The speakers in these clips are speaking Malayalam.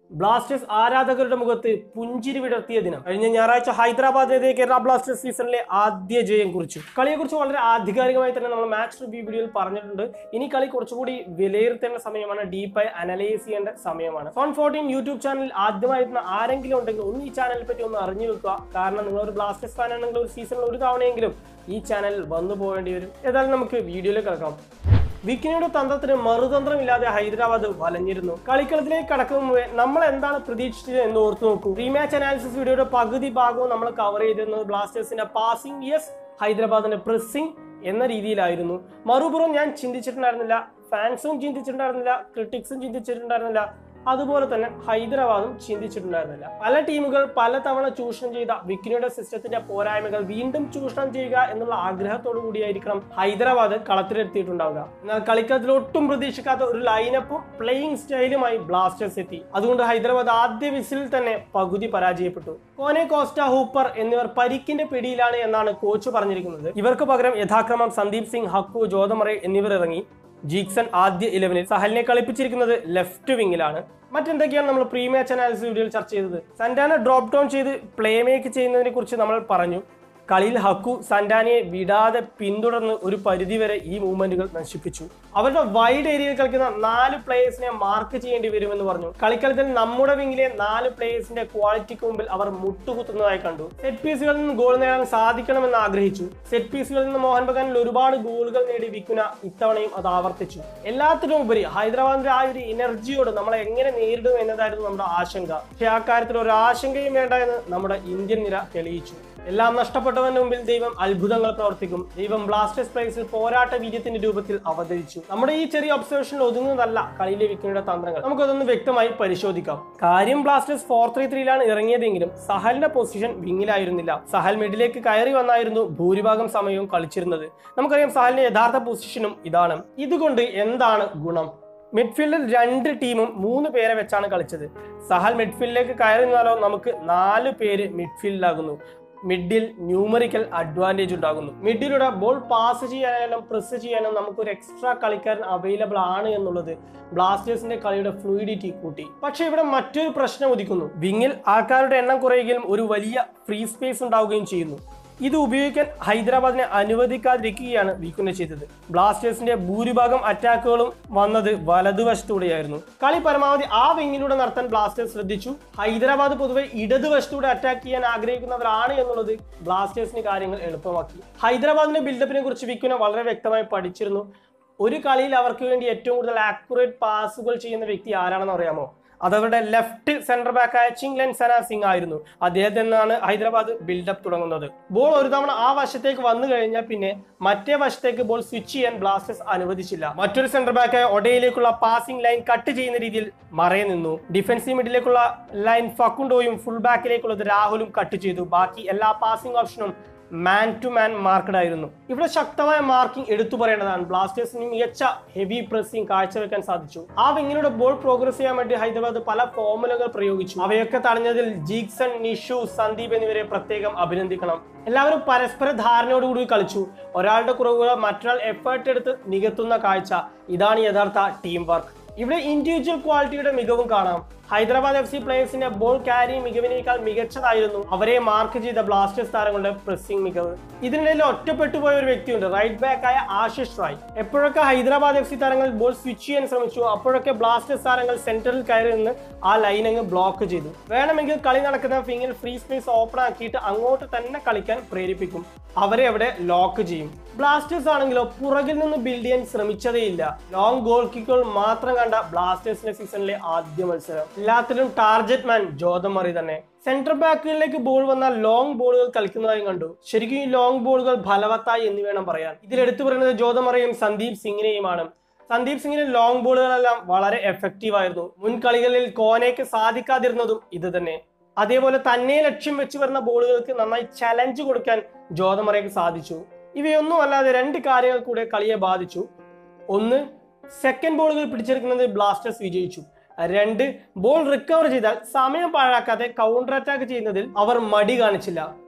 ബ്ലാസ്റ്റേഴ്സ് ആരാധകരുടെ മുഖത്ത് പുഞ്ചിരി വിടർത്തിയ ദിനം കഴിഞ്ഞ ഞായറാഴ്ച ഹൈദരാബാദിനെതിരെ കേരള ബ്ലാസ്റ്റേഴ്സ് സീസണിലെ ആദ്യ ജയം കുറിച്ചു കളിയെക്കുറിച്ച് വളരെ ആധികാരികമായി തന്നെ നമ്മൾ മാച്ച് റിവ്യൂ വീഡിയോയിൽ പറഞ്ഞിട്ടുണ്ട് ഇനി കളി കുറച്ചുകൂടി വിലയിരുത്തേണ്ട സമയമാണ് ഡീപ്പായി അനലൈസ് ചെയ്യേണ്ട സമയമാണ് സോൺ ഫോർട്ടീൻ യൂട്യൂബ് ചാനൽ ആദ്യമായിരുന്ന ആരെങ്കിലും ഉണ്ടെങ്കിൽ ഒന്ന് ഈ ചാനലിനെ പറ്റി ഒന്ന് അറിഞ്ഞു വെക്കുക കാരണം നിങ്ങൾ ഒരു ബ്ലാസ്റ്റേഴ്സ് ഫാൻ ആണെങ്കിൽ ഒരു സീസണിൽ ഒരു തവണയെങ്കിലും ഈ ചാനൽ വന്നു പോകേണ്ടി വരും ഏതായാലും നമുക്ക് വീഡിയോയിലേക്ക് കിടക്കാം വിക്കിനിയുടെ തന്ത്രത്തിന് മറുതന്ത്രമില്ലാതെ ഹൈദരാബാദ് വലഞ്ഞിരുന്നു കളിക്കളത്തിലേക്ക് കടക്കും മുമ്പേ നമ്മൾ എന്താണ് പ്രതീക്ഷിച്ചത് എന്ന് ഓർത്തു നോക്കൂ റീമാച്ച് അനാലിസിസ് വീഡിയോയുടെ പകുതി ഭാഗവും നമ്മൾ കവർ ചെയ്തിരുന്നത് ബ്ലാസ്റ്റേഴ്സിന്റെ പാസിംഗ് യെസ് ഹൈദരാബാദിന്റെ പ്രസ്സിംഗ് എന്ന രീതിയിലായിരുന്നു മറുപുറം ഞാൻ ചിന്തിച്ചിട്ടുണ്ടായിരുന്നില്ല ഫാൻസും ചിന്തിച്ചിട്ടുണ്ടായിരുന്നില്ല ക്രിട്ടിക്സും ചിന്തിച്ചിട്ടുണ്ടായിരുന്നില്ല അതുപോലെ തന്നെ ഹൈദരാബാദും ചിന്തിച്ചിട്ടുണ്ടായിരുന്നില്ല പല ടീമുകൾ പലതവണ ചൂഷണം ചെയ്ത വിക്കിനിയുടെ സിസ്റ്റത്തിന്റെ പോരായ്മകൾ വീണ്ടും ചൂഷണം ചെയ്യുക എന്നുള്ള ആഗ്രഹത്തോടു കൂടിയായിരിക്കണം ഹൈദരാബാദ് കളത്തിലെത്തിയിട്ടുണ്ടാവുക എന്നാൽ കളിക്കളത്തിൽ ഒട്ടും പ്രതീക്ഷിക്കാത്ത ഒരു ലൈനപ്പും പ്ലേയിങ് സ്റ്റൈലുമായി ബ്ലാസ്റ്റേഴ്സ് എത്തി അതുകൊണ്ട് ഹൈദരാബാദ് ആദ്യ വിസിലിൽ തന്നെ പകുതി പരാജയപ്പെട്ടു കോനെ കോസ്റ്റ ഹൂപ്പർ എന്നിവർ പരിക്കിന്റെ പിടിയിലാണ് എന്നാണ് കോച്ച് പറഞ്ഞിരിക്കുന്നത് ഇവർക്ക് പകരം യഥാക്രമം സന്ദീപ് സിംഗ് ഹക്കു ജോതമറെ എന്നിവർ ഇറങ്ങി ജീക്സൺ ആദ്യ ഇലവനിൽ സഹലിനെ കളിപ്പിച്ചിരിക്കുന്നത് ലെഫ്റ്റ് വിങ്ങിലാണ് മറ്റെന്തൊക്കെയാണ് നമ്മൾ പ്രീ മാച്ച് അനാലിസിസ് വീഡിയോയിൽ ചർച്ച ചെയ്തത് സന്റാന ഡ്രോപ്പ് ഡൗൺ ചെയ്ത് പ്ലേ മേക്ക് ചെയ്യുന്നതിനെ കുറിച്ച് നമ്മൾ പറഞ്ഞു കളിയിൽ ഹക്കു സന്റാനയെ വിടാതെ പിന്തുടർന്ന് ഒരു പരിധിവരെ ഈ മൂവ്മെന്റുകൾ നശിപ്പിച്ചു അവരുടെ വൈഡ് ഏരിയയിൽ കളിക്കുന്ന നാല് പ്ലേയേഴ്സിനെ മാർക്ക് ചെയ്യേണ്ടി വരുമെന്ന് പറഞ്ഞു കളിക്കളത്തിൽ നമ്മുടെ വിങ്ങിലെ നാല് പ്ലേയേഴ്സിന്റെ ക്വാളിറ്റിക്ക് മുമ്പിൽ അവർ മുട്ടുകുത്തുന്നതായി കണ്ടു സെറ്റ് പീസുകളിൽ നിന്ന് ഗോൾ നേടാൻ സാധിക്കണമെന്ന് ആഗ്രഹിച്ചു സെറ്റ് പീസുകളിൽ നിന്ന് മോഹൻ ബഗാനിൽ ഒരുപാട് ഗോളുകൾ നേടി വിക്കുന്ന ഇത്തവണയും അത് ആവർത്തിച്ചു എല്ലാത്തിനും ഉപരി ഹൈദരാബാദിന്റെ ആ ഒരു എനർജിയോട് നമ്മളെ എങ്ങനെ നേരിടും എന്നതായിരുന്നു നമ്മുടെ ആശങ്ക പക്ഷേ ആ കാര്യത്തിൽ ഒരു ആശങ്കയും വേണ്ട എന്ന് നമ്മുടെ ഇന്ത്യൻ നിര തെളിയിച്ചു എല്ലാം നഷ്ടപ്പെട്ടവന്റെ മുമ്പിൽ ദൈവം അത്ഭുതങ്ങൾ പ്രവർത്തിക്കും ദൈവം ബ്ലാസ്റ്റേഴ്സ് പ്ലേസിൽ പോരാട്ട വീര്യത്തിന്റെ രൂപത്തിൽ അവതരിച്ചു നമ്മുടെ ഈ ചെറിയ ഒബ്സർവേഷനിൽ ഒതുങ്ങുന്നതല്ല കളിയിലെ വിക്കറ്റിയുടെ തന്ത്രങ്ങൾ നമുക്കതൊന്ന് വ്യക്തമായി പരിശോധിക്കാം കാര്യം ബ്ലാസ്റ്റേഴ്സ് ഫോർ ത്രീ ത്രീയിലാണ് ഇറങ്ങിയതെങ്കിലും സഹലിന്റെ പൊസിഷൻ വിങ്ങിലായിരുന്നില്ല സഹൽ മിഡിലേക്ക് കയറി വന്നായിരുന്നു ഭൂരിഭാഗം സമയവും കളിച്ചിരുന്നത് നമുക്കറിയാം സഹലിന്റെ യഥാർത്ഥ പൊസിഷനും ഇതാണ് ഇതുകൊണ്ട് എന്താണ് ഗുണം മിഡ്ഫീൽഡിൽ രണ്ട് ടീമും മൂന്ന് പേരെ വെച്ചാണ് കളിച്ചത് സഹൽ മിഡ്ഫീൽഡിലേക്ക് കയറി നിന്നാലോ നമുക്ക് നാല് പേര് മിഡ്ഫീൽഡിലാകുന്നു മിഡിൽ ന്യൂമറിക്കൽ അഡ്വാൻറ്റേജ് ഉണ്ടാകുന്നു മിഡിലൂടെ ബോൾ പാസ് ചെയ്യാനും പ്രസ് ചെയ്യാനും നമുക്കൊരു എക്സ്ട്രാ കളിക്കാരൻ അവൈലബിൾ ആണ് എന്നുള്ളത് ബ്ലാസ്റ്റേഴ്സിന്റെ കളിയുടെ ഫ്ലൂയിഡിറ്റി കൂട്ടി പക്ഷെ ഇവിടെ മറ്റൊരു പ്രശ്നം ഉദിക്കുന്നു വിങ്ങിൽ ആൾക്കാരുടെ എണ്ണം കുറയുകയും ഒരു വലിയ ഫ്രീ സ്പേസ് ഉണ്ടാവുകയും ചെയ്യുന്നു ഇത് ഉപയോഗിക്കാൻ ഹൈദരാബാദിനെ അനുവദിക്കാതിരിക്കുകയാണ് വീക്കുനെ ചെയ്തത് ബ്ലാസ്റ്റേഴ്സിന്റെ ഭൂരിഭാഗം അറ്റാക്കുകളും വന്നത് വലതുവശത്തൂടെയായിരുന്നു കളി പരമാവധി ആ വിങ്ങിലൂടെ നടത്താൻ ബ്ലാസ്റ്റേഴ്സ് ശ്രദ്ധിച്ചു ഹൈദരാബാദ് പൊതുവെ ഇടതുവശത്തൂടെ അറ്റാക്ക് ചെയ്യാൻ ആഗ്രഹിക്കുന്നവരാണ് എന്നുള്ളത് ബ്ലാസ്റ്റേഴ്സിന് കാര്യങ്ങൾ എളുപ്പമാക്കി ഹൈദരാബാദിന്റെ ബിൽഡപ്പിനെ കുറിച്ച് വിക്കുനെ വളരെ വ്യക്തമായി പഠിച്ചിരുന്നു ഒരു കളിയിൽ അവർക്ക് വേണ്ടി ഏറ്റവും കൂടുതൽ ആക്യുറേറ്റ് പാസുകൾ ചെയ്യുന്ന വ്യക്തി ആരാണെന്ന് അറിയാമോ അതവരുടെ ലെഫ്റ്റ് സെന്റർ ബാക്കായ ചിങ്ലൻ സന സിംഗ് ആയിരുന്നു അദ്ദേഹത്തിൽ നിന്നാണ് ഹൈദരാബാദ് ബിൽഡപ്പ് തുടങ്ങുന്നത് ബോൾ ഒരു തവണ ആ വശത്തേക്ക് വന്നു കഴിഞ്ഞാൽ പിന്നെ മറ്റേ വശത്തേക്ക് ബോൾ സ്വിച്ച് ചെയ്യാൻ ബ്ലാസ്റ്റേഴ്സ് അനുവദിച്ചില്ല മറ്റൊരു സെന്റർ ബാക്കായ ഒഡയിലേക്കുള്ള പാസിംഗ് ലൈൻ കട്ട് ചെയ്യുന്ന രീതിയിൽ മറയെ നിന്നു ഡിഫൻസീവ് മിഡിലേക്കുള്ള ലൈൻ ഫക്കുണ്ടോയും ഫുൾ ബാക്കിലേക്കുള്ളത് രാഹുലും കട്ട് ചെയ്തു ബാക്കി എല്ലാ പാസിംഗ് ഓപ്ഷനും മാൻ ടു മാൻ മാർക്കഡ് ആയിരുന്നു ഇവിടെ ശക്തമായ മാർക്കിംഗ് എടുത്തു പറയേണ്ടതാണ് ബ്ലാസ്റ്റേഴ്സിന് മികച്ച ഹെവി പ്രസ്സിംഗ് കാഴ്ചവെക്കാൻ സാധിച്ചു ആ വിങ്ങിലൂടെ ബോൾ പ്രോഗ്രസ് ചെയ്യാൻ വേണ്ടി ഹൈദരാബാദ് പല ഫോമുലകൾ പ്രയോഗിച്ചു അവയൊക്കെ തടഞ്ഞതിൽ ജീക്സൺ നിഷു സന്ദീപ് എന്നിവരെ പ്രത്യേകം അഭിനന്ദിക്കണം എല്ലാവരും പരസ്പര ധാരണയോടുകൂടി കളിച്ചു ഒരാളുടെ കുറവുകൾ മറ്റൊരാൾ എഫേർട്ട് എടുത്ത് നികത്തുന്ന കാഴ്ച ഇതാണ് യഥാർത്ഥ ടീം വർക്ക് ഇവിടെ ഇൻഡിവിജ്വൽ ക്വാളിറ്റിയുടെ മികവും കാണാം ഹൈദരാബാദ് എഫ് സി പ്ലേയേഴ്സിന്റെ ബോൾ ക്യാരി മികവിനേക്കാൾ മികച്ചതായിരുന്നു അവരെ മാർക്ക് ചെയ്ത ബ്ലാസ്റ്റേഴ്സ് താരങ്ങളുടെ പ്രസ്സിംഗ് മികവ് ഇതിനിടയിൽ ഒറ്റപ്പെട്ടു പോയ ഒരു വ്യക്തിയുണ്ട് റൈറ്റ് ബാക്ക് ആയ ആശിഷ് റായ് എപ്പോഴൊക്കെ ഹൈദരാബാദ് എഫ് സി താരങ്ങൾ ബോൾ സ്വിച്ച് ചെയ്യാൻ ശ്രമിച്ചു അപ്പോഴൊക്കെ ബ്ലാസ്റ്റേഴ്സ് താരങ്ങൾ സെന്ററിൽ കയറി നിന്ന് ആ ലൈൻ അങ്ങ് ബ്ലോക്ക് ചെയ്തു വേണമെങ്കിൽ കളി നടക്കുന്ന ഫിങ്ങിൽ ഫ്രീ സ്പേസ് ഓപ്പൺ ആക്കിയിട്ട് അങ്ങോട്ട് തന്നെ കളിക്കാൻ പ്രേരിപ്പിക്കും അവരെ അവിടെ ലോക്ക് ചെയ്യും ബ്ലാസ്റ്റേഴ്സ് ആണെങ്കിലോ പുറകിൽ നിന്ന് ബിൽഡ് ചെയ്യാൻ ശ്രമിച്ചതേയില്ല ലോങ് ഗോൾ കിക്കുകൾ മാത്രം കണ്ട ബ്ലാസ്റ്റേഴ്സിന്റെ സീസണിലെ ആദ്യ മത്സരം എല്ലാത്തിലും ടാർജറ്റ് മാൻ ജോതമറി തന്നെ സെന്റർ ബാക്കുകളിലേക്ക് ബോൾ വന്നാൽ ലോങ് ബോളുകൾ കളിക്കുന്നതായും കണ്ടു ശരിക്കും ഈ ലോങ് ബോളുകൾ ഫലവത്തായി എന്ന് വേണം പറയാൻ ഇതിൽ എടുത്തു പറയുന്നത് ജോതമറയും സന്ദീപ് സിംഗിനെയുമാണ് സന്ദീപ് സിംഗിന്റെ ലോങ് ബോളുകളെല്ലാം വളരെ എഫക്റ്റീവ് ആയിരുന്നു മുൻ കളികളിൽ കോനയ്ക്ക് സാധിക്കാതിരുന്നതും ഇത് തന്നെ അതേപോലെ തന്നെ ലക്ഷ്യം വെച്ച് വരുന്ന ബോളുകൾക്ക് നന്നായി ചലഞ്ച് കൊടുക്കാൻ ജോതമറയ്ക്ക് സാധിച്ചു ഇവയൊന്നും അല്ലാതെ രണ്ട് കാര്യങ്ങൾ കൂടെ കളിയെ ബാധിച്ചു ഒന്ന് സെക്കൻഡ് ബോളുകൾ പിടിച്ചെടുക്കുന്നത് ബ്ലാസ്റ്റേഴ്സ് വിജയിച്ചു രണ്ട് ബോൾ റിക്കവർ ചെയ്താൽ സമയം പാഴാക്കാതെ കൗണ്ടർ അറ്റാക്ക് ചെയ്യുന്നതിൽ അവർ മടി കാണിച്ചില്ല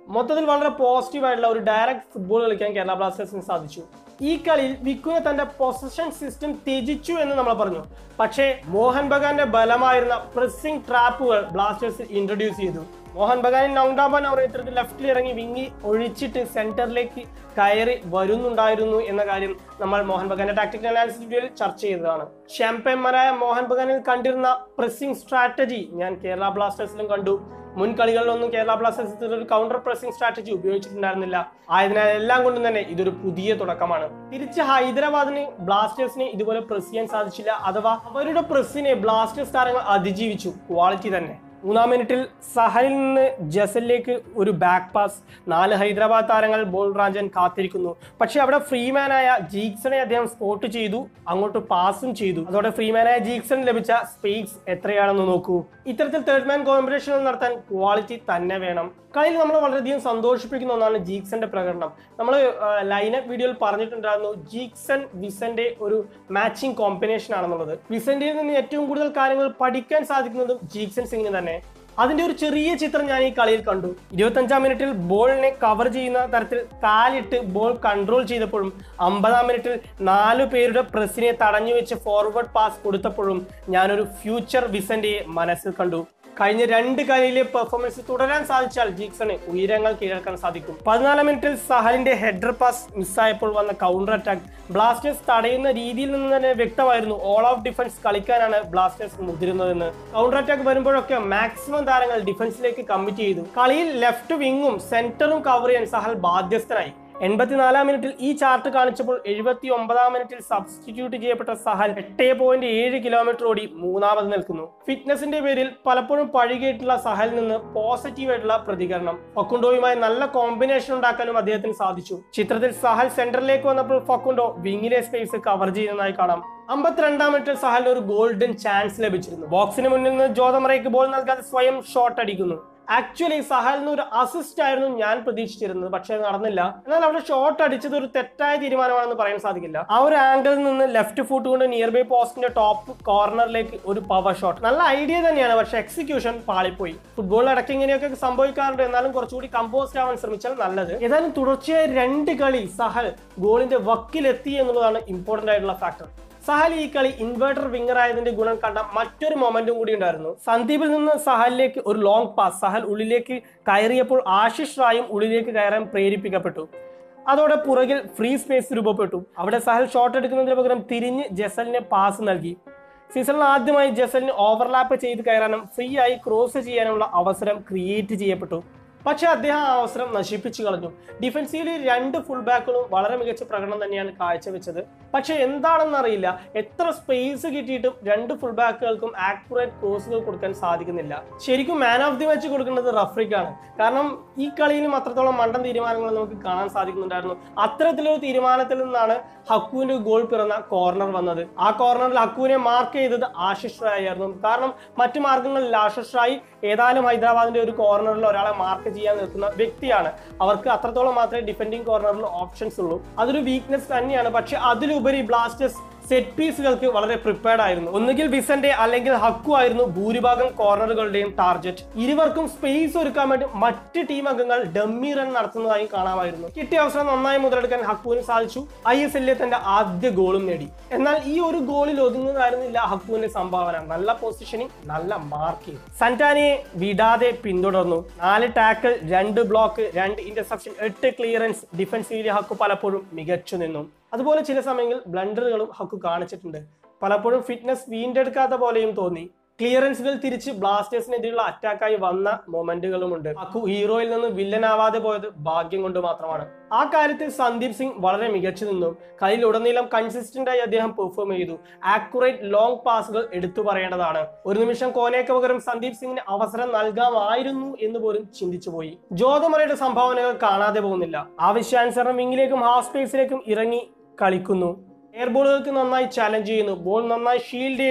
മൊത്തത്തിൽ വളരെ പോസിറ്റീവ് ആയിട്ടുള്ള ഒരു ഡയറക്റ്റ് ഫുട്ബോൾ കളിക്കാൻ കേരള ബ്ലാസ്റ്റേഴ്സിന് സാധിച്ചു ഈ കളിയിൽ വിക്കുനെ തന്റെ പൊസഷൻ സിസ്റ്റം ത്യജിച്ചു എന്ന് നമ്മൾ പറഞ്ഞു പക്ഷേ മോഹൻ ബഗാന്റെ ബലമായിരുന്ന പ്രസിംഗ് ട്രാപ്പുകൾ ബ്ലാസ്റ്റേഴ്സ് ഇൻട്രൊഡ്യൂസ് ചെയ്തു മോഹൻ ബഗാൻ നൗണ്ടാബാൻ അവർ ഇത്തരത്തിൽ ലെഫ്റ്റിൽ ഇറങ്ങി വിങ്ങി ഒഴിച്ചിട്ട് സെന്ററിലേക്ക് കയറി വരുന്നുണ്ടായിരുന്നു എന്ന കാര്യം നമ്മൾ മോഹൻ ബഗാന്റെ ടാക്ടിക്കൽ അനാലിസിസ് വീഡിയോയിൽ ചർച്ച ചെയ്തതാണ് ഷാമ്പന്മാരായ മോഹൻ ബഗാനിൽ കണ്ടിരുന്ന പ്രസിംഗ് സ്ട്രാറ്റജി ഞാൻ കേരള ബ്ലാസ്റ്റേഴ്സിലും കണ്ടു മുൻ കളികളിലൊന്നും കേരള ബ്ലാസ്റ്റേഴ്സ് ഒരു കൗണ്ടർ പ്രസിംഗ് സ്ട്രാറ്റജി ഉപയോഗിച്ചിട്ടുണ്ടായിരുന്നില്ല ആയതിനാൽ എല്ലാം കൊണ്ടും തന്നെ ഇതൊരു പുതിയ തുടക്കമാണ് തിരിച്ച് ഹൈദരാബാദിന് ബ്ലാസ്റ്റേഴ്സിനെ ഇതുപോലെ പ്രസ് ചെയ്യാൻ സാധിച്ചില്ല അഥവാ അവരുടെ പ്രസ്സിനെ ബ്ലാസ്റ്റേഴ്സ് താരങ്ങൾ അതിജീവിച്ചു ക്വാളിറ്റി തന്നെ മൂന്നാം മിനിറ്റിൽ സഹലിൽ നിന്ന് ജസലിലേക്ക് ഒരു ബാക്ക് പാസ് നാല് ഹൈദരാബാദ് താരങ്ങൾ ബോൾ റാഞ്ചാൻ കാത്തിരിക്കുന്നു പക്ഷെ അവിടെ ഫ്രീമാനായ ജീക്സനെ അദ്ദേഹം സ്പോട്ട് ചെയ്തു അങ്ങോട്ട് പാസും ചെയ്തു അതോടെ ഫ്രീമാനായ ജീക്സൺ ലഭിച്ച സ്പേസ് എത്രയാണെന്ന് നോക്കൂ ഇത്തരത്തിൽ തേർഡ് മാൻ കോമ്പറ്റീഷൻ നടത്താൻ ക്വാളിറ്റി തന്നെ വേണം കളിയിൽ നമ്മൾ വളരെയധികം സന്തോഷിപ്പിക്കുന്ന ഒന്നാണ് ജീക്സന്റെ പ്രകടനം നമ്മൾ ലൈനപ്പ് വീഡിയോയിൽ പറഞ്ഞിട്ടുണ്ടായിരുന്നു ജീക്സൺ വിസന്റെ ഒരു മാച്ചിങ് കോമ്പിനേഷൻ ആണെന്നുള്ളത് വിസന്റെയിൽ നിന്ന് ഏറ്റവും കൂടുതൽ കാര്യങ്ങൾ പഠിക്കാൻ സാധിക്കുന്നതും ജീക്സൺ സിംഗിന് തന്നെ അതിന്റെ ഒരു ചെറിയ ചിത്രം ഞാൻ ഈ കളിയിൽ കണ്ടു ഇരുപത്തഞ്ചാം മിനിറ്റിൽ ബോളിനെ കവർ ചെയ്യുന്ന തരത്തിൽ കാലിട്ട് ബോൾ കൺട്രോൾ ചെയ്തപ്പോഴും അമ്പതാം മിനിറ്റിൽ നാലു പേരുടെ പ്രസിനെ തടഞ്ഞു വെച്ച് ഫോർവേഡ് പാസ് കൊടുത്തപ്പോഴും ഞാനൊരു ഫ്യൂച്ചർ വിസന്റയെ മനസ്സിൽ കണ്ടു കഴിഞ്ഞ രണ്ട് കളിയിലെ പെർഫോമൻസ് തുടരാൻ സാധിച്ചാൽ ജീക്സണ് ഉയരങ്ങൾ കീഴടക്കാൻ സാധിക്കും പതിനാലാം മിനിറ്റിൽ സഹലിന്റെ ഹെഡർ പാസ് മിസ്സായപ്പോൾ വന്ന കൗണ്ടർ അറ്റാക്ക് ബ്ലാസ്റ്റേഴ്സ് തടയുന്ന രീതിയിൽ നിന്ന് തന്നെ വ്യക്തമായിരുന്നു ഓൾ ഓഫ് ഡിഫൻസ് കളിക്കാനാണ് ബ്ലാസ്റ്റേഴ്സ് മുതിരുന്നതെന്ന് കൗണ്ടർ അറ്റാക്ക് വരുമ്പോഴൊക്കെ മാക്സിമം താരങ്ങൾ ഡിഫൻസിലേക്ക് കമ്മിറ്റ് ചെയ്തു കളിയിൽ ലെഫ്റ്റ് വിങ്ങും സെന്ററും കവർ ചെയ്യാൻ സഹൽ ബാധ്യസ്ഥനായി എൺപത്തിനാലാം മിനിറ്റിൽ ഈ ചാർട്ട് കാണിച്ചപ്പോൾ എഴുപത്തി ഒമ്പതാം മിനിറ്റിൽ സബ്സ്റ്റിറ്റ്യൂട്ട് ചെയ്യപ്പെട്ട സഹൽ എട്ട് പോയിന്റ് ഏഴ് കിലോമീറ്റർ ഓടി മൂന്നാമത് നിൽക്കുന്നു ഫിറ്റ്നസിന്റെ പേരിൽ പലപ്പോഴും പഴികേട്ടുള്ള സഹലിൽ നിന്ന് പോസിറ്റീവ് ആയിട്ടുള്ള പ്രതികരണം ഫക്കുണ്ടോയുമായി നല്ല കോമ്പിനേഷൻ ഉണ്ടാക്കാനും അദ്ദേഹത്തിന് സാധിച്ചു ചിത്രത്തിൽ സഹൽ സെന്ററിലേക്ക് വന്നപ്പോൾ ഫക്കുണ്ടോ വിങ്ങിലെ സ്പേസ് കവർ ചെയ്യുന്നതായി കാണാം അമ്പത്തിരണ്ടാം മിനിറ്റിൽ സഹലിന് ഒരു ഗോൾഡൻ ചാൻസ് ലഭിച്ചിരുന്നു ബോക്സിന് മുന്നിൽ നിന്ന് ജോതമറയ്ക്ക് ബോൾ നൽകാതെ സ്വയം ഷോട്ട് അടിക്കുന്നു ആക്ച്വലി സഹലിന് ഒരു അസിസ്റ്റ് ആയിരുന്നു ഞാൻ പ്രതീക്ഷിച്ചിരുന്നത് പക്ഷേ അത് നടന്നില്ല എന്നാൽ അവിടെ ഷോട്ട് അടിച്ചത് ഒരു തെറ്റായ തീരുമാനമാണെന്ന് പറയാൻ സാധിക്കില്ല ആ ഒരു ആംഗിളിൽ നിന്ന് ലെഫ്റ്റ് ഫുട്ട് കൊണ്ട് നിയർ ബൈ പോസ്റ്റിന്റെ ടോപ്പ് കോർണറിലേക്ക് ഒരു പവർ ഷോട്ട് നല്ല ഐഡിയ തന്നെയാണ് പക്ഷെ എക്സിക്യൂഷൻ പാളിപ്പോയി ഫുട്ബോളിൽ ഇടയ്ക്ക് ഇങ്ങനെയൊക്കെ സംഭവിക്കാറുണ്ട് എന്നാലും കുറച്ചുകൂടി കമ്പോസ്റ്റ് ആവാൻ ശ്രമിച്ചാൽ നല്ലത് ഏതായാലും തുടർച്ചയായ രണ്ട് കളി സഹൽ ഗോളിന്റെ വക്കിലെത്തി എന്നുള്ളതാണ് ഇമ്പോർട്ടന്റ് ആയിട്ടുള്ള ഫാക്ടർ സഹൽ ഈ കളി ഇൻവേർട്ടർ വിങ്ങർ ആയതിന്റെ ഗുണം കണ്ട മറ്റൊരു മൊമെന്റും കൂടി ഉണ്ടായിരുന്നു സന്ദീപിൽ നിന്ന് സഹലിലേക്ക് ഒരു ലോങ് പാസ് സഹൽ ഉള്ളിലേക്ക് കയറിയപ്പോൾ ആശിഷ് റായും ഉള്ളിലേക്ക് കയറാൻ പ്രേരിപ്പിക്കപ്പെട്ടു അതോടെ പുറകിൽ ഫ്രീ സ്പേസ് രൂപപ്പെട്ടു അവിടെ സഹൽ ഷോട്ട് എടുക്കുന്നതിന് പകരം തിരിഞ്ഞ് ജസലിന് പാസ് നൽകി സീസണിൽ ആദ്യമായി ജസലിന് ഓവർലാപ്പ് ചെയ്ത് കയറാനും ഫ്രീ ആയി ക്രോസ് ചെയ്യാനുള്ള അവസരം ക്രിയേറ്റ് ചെയ്യപ്പെട്ടു പക്ഷെ അദ്ദേഹം ആ അവസരം നശിപ്പിച്ചു കളഞ്ഞു ഡിഫൻസീവിൽ രണ്ട് ഫുൾ ബാക്കുകളും വളരെ മികച്ച പ്രകടനം തന്നെയാണ് കാഴ്ചവെച്ചത് പക്ഷെ എന്താണെന്ന് അറിയില്ല എത്ര സ്പേസ് കിട്ടിയിട്ടും രണ്ട് ഫുൾ ബാക്കുകൾക്കും ആക്യുറേറ്റ് ക്രോസുകൾ കൊടുക്കാൻ സാധിക്കുന്നില്ല ശരിക്കും മാൻ ഓഫ് ദി മാച്ച് കൊടുക്കുന്നത് റഫ്രിക്കാണ് കാരണം ഈ കളിയിലും അത്രത്തോളം മണ്ടൻ തീരുമാനങ്ങൾ നമുക്ക് കാണാൻ സാധിക്കുന്നുണ്ടായിരുന്നു അത്തരത്തിലൊരു തീരുമാനത്തിൽ നിന്നാണ് ഹക്കുവിന്റെ ഗോൾ പിറന്ന കോർണർ വന്നത് ആ കോർണറിൽ ഹക്കുവിനെ മാർക്ക് ചെയ്തത് ആശിഷ് റായ് ആയിരുന്നു കാരണം മറ്റു മാർഗങ്ങളിൽ ആശിഷ് റായ് ഏതായാലും ഹൈദരാബാദിന്റെ ഒരു കോർണറിൽ ഒരാളെ മാർക്ക് ചെയ്യാൻ നിൽക്കുന്ന വ്യക്തിയാണ് അവർക്ക് അത്രത്തോളം മാത്രമേ ഡിഫെൻഡിങ് കോർണറിൽ ഓപ്ഷൻസ് ഉള്ളൂ അതൊരു വീക്ക്നെസ് തന്നെയാണ് പക്ഷെ അതിലുപരി ബ്ലാസ്റ്റേഴ്സ് സെറ്റ് പീസുകൾക്ക് വളരെ പ്രിപ്പയർഡ് ആയിരുന്നു ഒന്നുകിൽ വിസന്റെ അല്ലെങ്കിൽ ഹക്കു ആയിരുന്നു ഭൂരിഭാഗം കോർണറുകളുടെയും ടാർഗറ്റ് ഇരുവർക്കും സ്പേസ് ഒരുക്കാൻ വേണ്ടി മറ്റ് ടീം അംഗങ്ങൾ ഡമ്മി റൺ നടത്തുന്നതായി കാണാമായിരുന്നു കിട്ടിയ അവസരം നന്നായി മുതലെടുക്കാൻ ഹക്കുവിന് സാധിച്ചു ഐ എസ് എല്ലിലെ തന്റെ ആദ്യ ഗോളും നേടി എന്നാൽ ഈ ഒരു ഗോളിൽ ഒതുങ്ങുന്നതായിരുന്നില്ല ഹക്കുവിന്റെ സംഭാവന നല്ല പൊസിഷനിങ് നല്ല മാർക്കിംഗ് സന്റാനയെ വിടാതെ പിന്തുടർന്നു നാല് ടാക്കിൾ രണ്ട് ബ്ലോക്ക് രണ്ട് ഇന്റർസെപ്ഷൻ എട്ട് ക്ലിയറൻസ് ഡിഫൻസീവിലെ ഹക്കു പലപ്പോഴും മികച്ചു നിന്നു അതുപോലെ ചില സമയങ്ങളിൽ ബ്ലണ്ടറുകളും ഹക്കു കാണിച്ചിട്ടുണ്ട് പലപ്പോഴും ഫിറ്റ്നസ് വീണ്ടെടുക്കാത്ത പോലെയും തോന്നി ക്ലിയറൻസുകൾ തിരിച്ച് ബ്ലാസ്റ്റേഴ്സിനെതിരെയുള്ള അറ്റാക്കായി വന്ന മൊമെന്റുകളുമുണ്ട് ഹക്കു ഹീറോയിൽ നിന്ന് വില്ലനാവാതെ പോയത് ഭാഗ്യം കൊണ്ട് മാത്രമാണ് ആ കാര്യത്തിൽ സന്ദീപ് സിംഗ് വളരെ മികച്ചു നിന്നു കളിയിലുടനീളം കൺസിസ്റ്റന്റ് ആയി അദ്ദേഹം പെർഫോം ചെയ്തു ആക്യുറേറ്റ് ലോങ് പാസുകൾ എടുത്തു പറയേണ്ടതാണ് ഒരു നിമിഷം കോനയ്ക്ക് പകരം സന്ദീപ് സിംഗിന് അവസരം നൽകാമായിരുന്നു എന്ന് പോലും ചിന്തിച്ചുപോയി ജോതമറയുടെ സംഭാവനകൾ കാണാതെ പോകുന്നില്ല ആവശ്യാനുസരണം വിങ്ങിലേക്കും ഹാഫ് സ്പേസിലേക്കും ഇറങ്ങി കളിക്കുന്നു എയർ ബോളുകൾക്ക് നന്നായി ചാലഞ്ച് ചെയ്യുന്നു ബോൾ നന്നായി ഷീൽഡ് ചെയ്ത്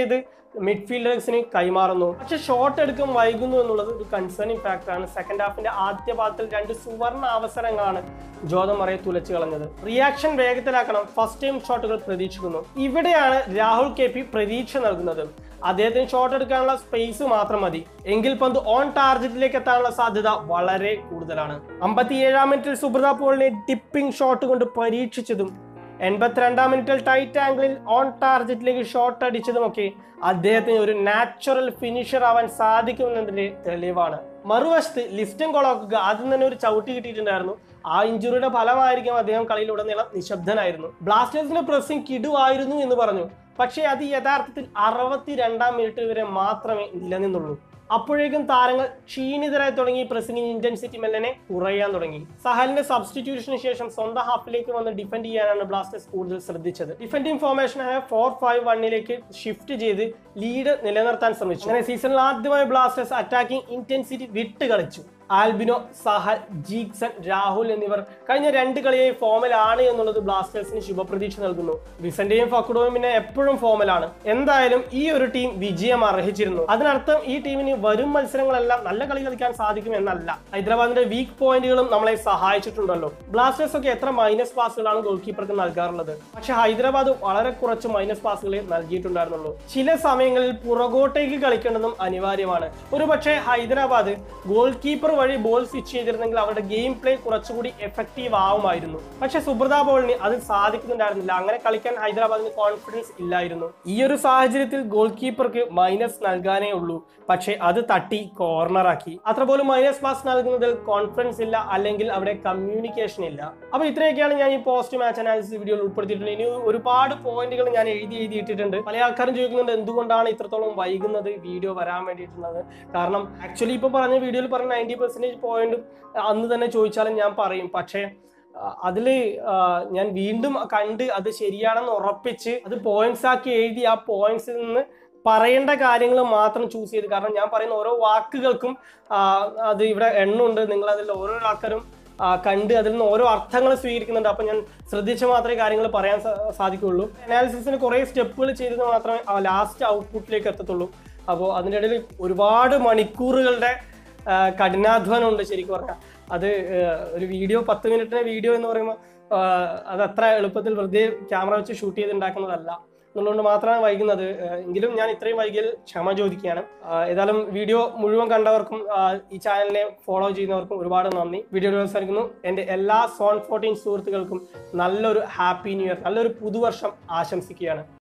മിഡ്ഫീൽഡേഴ്സിന് കൈമാറുന്നു പക്ഷെ ഷോട്ട് എടുക്കാൻ വൈകുന്നു എന്നുള്ളത് ഒരു കൺസേണിംഗ് ഫാക്ടറാണ് സെക്കൻഡ് ഹാഫിന്റെ ആദ്യ പാദത്തിൽ രണ്ട് സുവർണ അവസരങ്ങളാണ് ജോതമറയെ തുലച്ചു കളഞ്ഞത് റിയാക്ഷൻ വേഗത്തിലാക്കണം ഫസ്റ്റ് ടൈം ഷോട്ടുകൾ പ്രതീക്ഷിക്കുന്നു ഇവിടെയാണ് രാഹുൽ കെ പി പ്രതീക്ഷ നൽകുന്നത് അദ്ദേഹത്തിന് ഷോട്ട് എടുക്കാനുള്ള സ്പേസ് മാത്രം മതി എങ്കിൽ പന്ത് ഓൺ ടാർഗറ്റിലേക്ക് എത്താനുള്ള സാധ്യത വളരെ കൂടുതലാണ് അമ്പത്തിയേഴാം മിനിറ്റിൽ സുബ്രത പോളിനെ ടിപ്പിംഗ് ഷോട്ട് കൊണ്ട് പരീക്ഷിച്ചതും എൺപത്തിരണ്ടാം മിനിറ്റിൽ ടൈറ്റ് ആംഗിളിൽ ഓൺ ടാർഗറ്റിലേക്ക് ഷോട്ട് അടിച്ചതുമൊക്കെ അദ്ദേഹത്തിന് ഒരു നാച്ചുറൽ ഫിനിഷർ ആവാൻ സാധിക്കുമെന്നതിന്റെ തെളിവാണ് മറുവശത്ത് ലിസ്റ്റൻ കൊളാക്കുക ആദ്യം തന്നെ ഒരു ചവിട്ടി കിട്ടിയിട്ടുണ്ടായിരുന്നു ആ ഇഞ്ചുറിയുടെ ഫലമായിരിക്കും അദ്ദേഹം കളിയിലുടനീളം നിശബ്ദനായിരുന്നു ബ്ലാസ്റ്റേഴ്സിന്റെ പ്രസിംഗ് കിടുവായിരുന്നു എന്ന് പറഞ്ഞു പക്ഷേ അത് യഥാർത്ഥത്തിൽ അറുപത്തിരണ്ടാം മിനിറ്റ് വരെ മാത്രമേ നിലനിന്നുള്ളൂ അപ്പോഴേക്കും താരങ്ങൾ ക്ഷീണിതരായി തുടങ്ങി പ്രസിംഗിങ് ഇന്റൻസിറ്റി മെല്ലനെ കുറയാൻ തുടങ്ങി സഹലിന്റെ സബ്സ്റ്റിറ്റ്യൂഷന് ശേഷം സ്വന്തം ഹാഫിലേക്ക് വന്ന് ഡിഫെൻഡ് ചെയ്യാനാണ് ബ്ലാസ്റ്റേഴ്സ് കൂടുതൽ ശ്രദ്ധിച്ചത് ഡിഫെൻഡിംഗ് ഫോർമേഷനായ ഫോർ ഫൈവ് വണ്ണിലേക്ക് ഷിഫ്റ്റ് ചെയ്ത് ലീഡ് നിലനിർത്താൻ ശ്രമിച്ചു അങ്ങനെ സീസണിൽ ആദ്യമായി ബ്ലാസ്റ്റേഴ്സ് അറ്റാക്കിംഗ് ഇന്റൻസിറ്റി വിട്ട് കളിച്ചു ആൽബിനോ സഹൽ ജീക്സൺ രാഹുൽ എന്നിവർ കഴിഞ്ഞ രണ്ട് കളിയായി ഫോമിലാണ് എന്നുള്ളത് ബ്ലാസ്റ്റേഴ്സിന് ശുഭപ്രതീക്ഷ നൽകുന്നു വിസന്റെയും ഫക്കുഡോയും പിന്നെ എപ്പോഴും ഫോമിലാണ് എന്തായാലും ഈ ഒരു ടീം വിജയം അർഹിച്ചിരുന്നു അതിനർത്ഥം ഈ ടീമിന് വരും മത്സരങ്ങളെല്ലാം നല്ല കളി കളിക്കാൻ സാധിക്കും എന്നല്ല ഹൈദരാബാദിന്റെ വീക്ക് പോയിന്റുകളും നമ്മളെ സഹായിച്ചിട്ടുണ്ടല്ലോ ബ്ലാസ്റ്റേഴ്സ് ഒക്കെ എത്ര മൈനസ് പാസുകളാണ് ഗോൾ കീപ്പർക്ക് നൽകാറുള്ളത് പക്ഷെ ഹൈദരാബാദ് വളരെ കുറച്ച് മൈനസ് പാസുകളെ നൽകിയിട്ടുണ്ടായിരുന്നുള്ളൂ ചില സമയങ്ങളിൽ പുറകോട്ടേക്ക് കളിക്കേണ്ടതും അനിവാര്യമാണ് ഒരു പക്ഷേ ഹൈദരാബാദ് ഗോൾ കീപ്പർ വഴി ബോൾ സ്വിച്ച് ചെയ്തിരുന്നെങ്കിൽ അവരുടെ ഗെയിം പ്ലേ കുറച്ചുകൂടി എഫക്റ്റീവ് ആവുമായിരുന്നു പക്ഷെ സുബ്രത ബോളിന് അത് സാധിക്കുന്നുണ്ടായിരുന്നില്ല അങ്ങനെ കളിക്കാൻ ഹൈദരാബാദിന് കോൺഫിഡൻസ് ഇല്ലായിരുന്നു ഈ ഒരു സാഹചര്യത്തിൽ ഗോൾ കീപ്പർക്ക് മൈനസ് നൽകാനേ ഉള്ളൂ പക്ഷേ അത് തട്ടി കോർണറാക്കി അത്ര പോലും മൈനസ് പാസ് നൽകുന്നതിൽ കോൺഫിഡൻസ് ഇല്ല അല്ലെങ്കിൽ അവിടെ കമ്മ്യൂണിക്കേഷൻ ഇല്ല അപ്പൊ ഇത്രയൊക്കെയാണ് ഞാൻ ഈ പോസ്റ്റ് മാച്ച് അനാലിസിസ് വീഡിയോയിൽ ഉൾപ്പെടുത്തിയിട്ടുള്ളത് ഇനി ഒരുപാട് പോയിന്റുകൾ ഞാൻ എഴുതി എഴുതി ഇട്ടിട്ടുണ്ട് പല ആൾക്കാരും ചോദിക്കുന്നുണ്ട് എന്തുകൊണ്ടാണ് ഇത്രത്തോളം വൈകുന്നത് വീഡിയോ വരാൻ വേണ്ടിയിട്ടുള്ളത് കാരണം ആക്ച്വലി ഇപ്പൊ പറഞ്ഞ വീഡിയോയിൽ പറഞ്ഞ നയൻറ്റി പെർസെന്റേജ് പോയിന്റും അന്ന് തന്നെ ചോദിച്ചാലും ഞാൻ പറയും പക്ഷേ അതിൽ ഞാൻ വീണ്ടും കണ്ട് അത് ശരിയാണെന്ന് ഉറപ്പിച്ച് അത് പോയിന്റ്സ് ആക്കി എഴുതി ആ പോയിന്റ്സിൽ നിന്ന് പറയേണ്ട കാര്യങ്ങൾ മാത്രം ചൂസ് ചെയ്ത് കാരണം ഞാൻ പറയുന്ന ഓരോ വാക്കുകൾക്കും ആ, അത് ഇവിടെ എണ്ണുണ്ട് നിങ്ങൾ അതിൽ ഓരോ ആൾക്കാരും ആ, കണ്ട് അതിൽ നിന്ന് ഓരോ അർത്ഥങ്ങൾ സ്വീകരിക്കുന്നുണ്ട് അപ്പം ഞാൻ ശ്രദ്ധിച്ച് മാത്രമേ കാര്യങ്ങൾ പറയാൻ സാ- സാധിക്കുകയുള്ളൂ അനാലിസിസിന് കുറേ സ്റ്റെപ്പുകൾ ചെയ്തത് മാത്രമേ ലാസ്റ്റ് ഔട്ട്പുട്ടിലേക്ക് എത്തത്തുള്ളൂ അപ്പോൾ അതിൻ്റെ ഇടയിൽ ഒരുപാട് മണിക്കൂറുകളുടെ ആ, കഠിനാധ്വാനം ഉണ്ട് ശരിക്കും പറഞ്ഞാൽ അത് ആ, ഒരു വീഡിയോ പത്ത് മിനിറ്റിന്റെ വീഡിയോ എന്ന് പറയുമ്പോൾ ആ, അത് അത്ര എളുപ്പത്തിൽ വെറുതെ ക്യാമറ വെച്ച് ഷൂട്ട് ചെയ്ത് ഉണ്ടാക്കുന്നതല്ല എന്നുള്ളതുകൊണ്ട് മാത്രമാണ് വൈകുന്നത് ആ, എങ്കിലും ഞാൻ ഇത്രയും വൈകിയതിൽ ക്ഷമ ചോദിക്കുകയാണ് ആ, ഏതായാലും വീഡിയോ മുഴുവൻ കണ്ടവർക്കും ആ, ഈ ചാനലിനെ ഫോളോ ചെയ്യുന്നവർക്കും ഒരുപാട് നന്ദി വീഡിയോ അവസാനിക്കുന്നു എൻ്റെ എല്ലാ സോൺ ഫോർട്ടീൻ സുഹൃത്തുക്കൾക്കും നല്ലൊരു ഹാപ്പി ന്യൂ ഇയർ നല്ലൊരു പുതുവർഷം ആശംസിക്കുകയാണ്